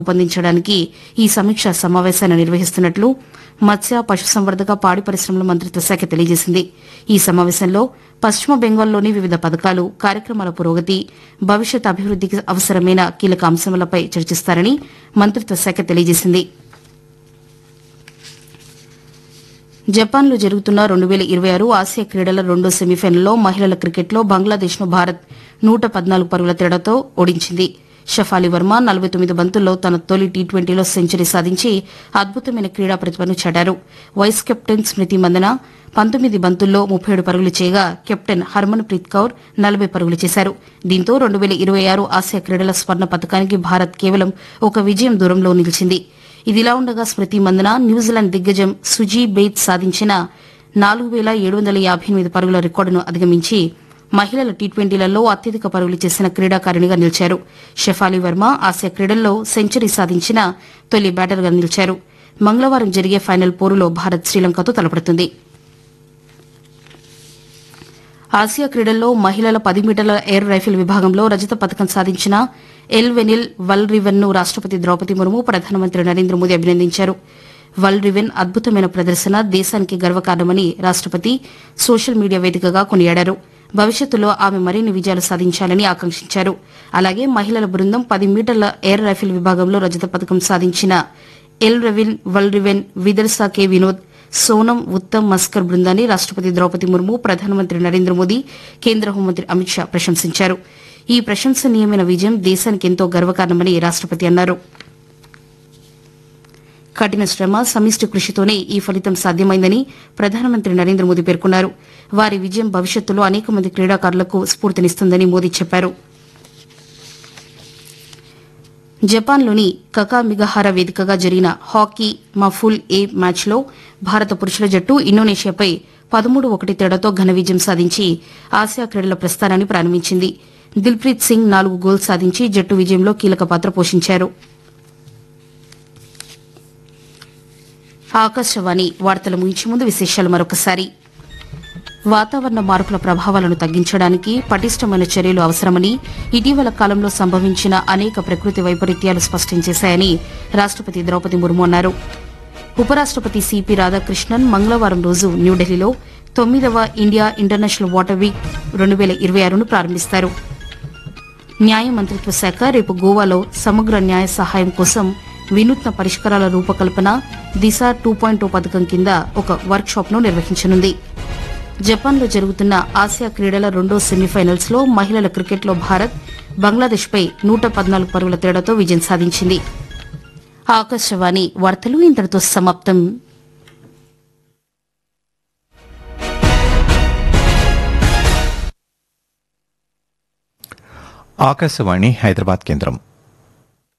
రూపొందించడానికి ఈ సమీక్షా సమావేశాన్ని నిర్వహిస్తున్నట్లు మత్స్య పశుసంవర్ధక పాడి పరిశ్రమల మంత్రిత్వ శాఖ తెలియజేసింది ఈ సమావేశంలో పశ్చిమ బెంగాల్లోని వివిధ పథకాలు కార్యక్రమాల పురోగతి భవిష్యత్ అభివృద్దికి అవసరమైన కీలక అంశములపై చర్చిస్తారని మంత్రిత్వ శాఖ తెలియజేసింది జపాన్లో జరుగుతున్న రెండు వేల ఇరవై ఆరు ఆసియా క్రీడల రెండో సెమీఫైనల్లో మహిళల క్రికెట్లో బంగ్లాదేశ్ను భారత్ నూట పద్నాలుగు పరుగుల తేడాతో ఓడించింది షఫాలి వర్మ నలభై తొమ్మిది బంతుల్లో తన తొలి టీ ట్వంటీలో సెంచరీ సాధించి అద్భుతమైన క్రీడా ప్రతిభను చాటారు వైస్ కెప్టెన్ స్మృతి మందన పంతొమ్మిది బంతుల్లో ముప్పై ఏడు పరుగులు చేయగా కెప్టెన్ హర్మన్ ప్రీత్ కౌర్ నలభై పరుగులు చేశారు దీంతో రెండు వేల ఇరవై ఆరు ఆసియా క్రీడల స్వర్ణ పథకానికి భారత్ కేవలం ఒక విజయం దూరంలో నిలిచింది ఇదిలా ఉండగా స్మృతి మందన న్యూజిలాండ్ దిగ్గజం సుజీ బెయిత్ సాధించిన నాలుగు వేల ఏడు వందల యాభై ఎనిమిది పరుగుల రికార్డును అధిగమించి మహిళల టీ ట్వంటీలలో అత్యధిక పరుగులు చేసిన క్రీడాకారిణిగా నిలిచారు షెఫాలి వర్మ ఆసియా క్రీడల్లో సెంచరీ సాధించిన తొలి బ్యాటర్గా నిలిచారు మంగళవారం జరిగే ఫైనల్ పోరులో భారత్ శ్రీలంకతో తలపడుతుంది ఆసియా క్రీడల్లో మహిళల పది మీటర్ల ఎయిర్ రైఫిల్ విభాగంలో రజత పథకం సాధించిన ఎల్ వెనిల్ వల్ రివెన్ ను రాష్టపతి ద్రౌపది ముర్ము ప్రధానమంత్రి నరేంద్ర మోదీ అభినందించారు వల్ రివెన్ అద్భుతమైన ప్రదర్శన దేశానికి గర్వకారణమని రాష్టపతి సోషల్ మీడియా వేదికగా కొనియాడారు భవిష్యత్తులో ఆమె మరిన్ని విజయాలు సాధించాలని ఆకాంక్షించారు అలాగే మహిళల బృందం పది మీటర్ల ఎయిర్ రైఫిల్ విభాగంలో రజత పథకం సాధించిన ఎల్ రెవిన్ వల్ రివెన్ విదర్సా కె వినోద్ సోనం ఉత్తమ్ మస్కర్ బృందాన్ని రాష్టపతి ద్రౌపది ముర్ము ప్రధానమంత్రి నరేంద్ర మోదీ కేంద్ర హోంమంత్రి అమిత్ షా ప్రశంసించారు ఈ ప్రశంసనీయమైన విజయం దేశానికి ఎంతో గర్వకారణమని రాష్టపతి అన్నారు కఠిన శ్రమ సమిష్టి కృషితోనే ఈ ఫలితం సాధ్యమైందని ప్రధానమంత్రి నరేంద్ర మోదీ పేర్కొన్నారు వారి విజయం భవిష్యత్తులో అనేక మంది క్రీడాకారులకు స్ఫూర్తినిస్తుందని మోదీ చెప్పారు జపాన్లోని కకామిగహార వేదికగా జరిగిన హాకీ మఫుల్ ఏ మ్యాచ్లో భారత పురుషుల జట్టు ఇండోనేషియాపై పదమూడు ఒకటి తేడాతో ఘన విజయం సాధించి ఆసియా క్రీడల ప్రస్థానాన్ని ప్రారంభించింది దిల్ప్రీత్ సింగ్ నాలుగు గోల్స్ సాధించి జట్టు విజయంలో కీలక పాత్ర పోషించారు ఆకాశవాణి వార్తలు ముగించే ముందు విశేషాలు మరొకసారి వాతావరణ మార్పుల ప్రభావాలను తగ్గించడానికి పటిష్టమైన చర్యలు అవసరమని ఇటీవల కాలంలో సంభవించిన అనేక ప్రకృతి వైపరీత్యాలు స్పష్టం చేశాయని రాష్టపతి ద్రౌపది ముర్ము అన్నారు ఉపరాష్టపతి సిపి రాధాకృష్ణన్ మంగళవారం రోజు న్యూఢిల్లీలో తొమ్మిదవ ఇండియా ఇంటర్నేషనల్ వాటర్ వీక్ రెండు వేల ఇరవై ఆరును ప్రారంభిస్తారు న్యాయ మంత్రిత్వ శాఖ రేపు గోవాలో సమగ్ర న్యాయ సహాయం కోసం వినూత్న పరిష్కారాల రూపకల్పన దిశ టూ పాయింట్ పథకం కింద ఒక వర్క్ షాప్ ను నిర్వహించనుంది జపాన్లో జరుగుతున్న ఆసియా క్రీడల రెండో సెమీఫైనల్స్ లో మహిళల క్రికెట్లో భారత్ బంగ్లాదేశ్ పై నూట పద్నాలుగు పరుగుల తేడాతో విజయం సాధించింది ఆకాశవాణి వార్తలు ఇంతటితో సమాప్తం ఆకాశవాణి హైదరాబాద్ కేంద్రం